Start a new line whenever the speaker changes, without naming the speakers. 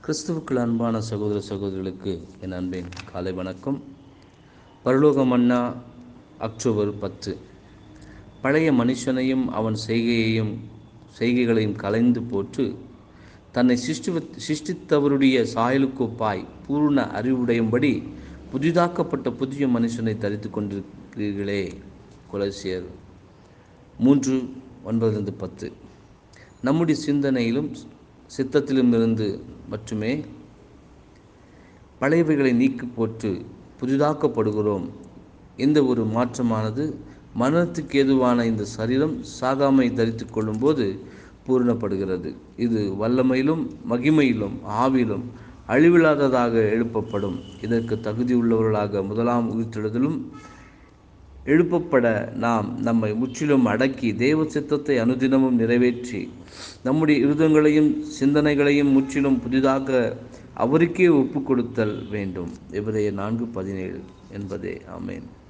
கிறிஸ்துவுக்குள் அன்பான சகோதர சகோதரிகளுக்கு என் அன்பின் காலை வணக்கம் பரலோக மன்னா அக்டோபர் பத்து பழைய மனுஷனையும் அவன் செய்கையையும் செய்கைகளையும் கலைந்து போட்டு தன்னை சிருஷ்டி சிருஷ்டித்தவருடைய சாயலுக்கொப்பாய் பூர்ண அறிவுடையும்படி புதிதாக்கப்பட்ட புதிய மனுஷனை தரித்து கொண்டிருக்கிறீர்களே கொலசியர் மூன்று ஒன்பதிலிருந்து பத்து நம்முடைய சிந்தனையிலும் சித்தத்திலும் இருந்து மட்டுமே பழையவைகளை நீக்கி போட்டு புதிதாக்கப்படுகிறோம் இந்த ஒரு மாற்றமானது மரணத்துக்கு ஏதுவான இந்த சரீரம் சாகாமை தரித்து கொள்ளும்போது பூரணப்படுகிறது இது வல்லமையிலும் மகிமையிலும் ஆவிலும் அழிவில்லாததாக எழுப்பப்படும் இதற்கு தகுதியுள்ளவர்களாக முதலாம் உயிர்த்தெழுதலும் எழுப்பப்பட நாம் நம்மை முற்றிலும் அடக்கி தேவ சித்தத்தை அனுதினமும் நிறைவேற்றி நம்முடைய இருதங்களையும் சிந்தனைகளையும் முற்றிலும் புதிதாக அவருக்கே ஒப்பு கொடுத்தல் வேண்டும் எவரைய நான்கு பதினேழு என்பதே ஆமேன்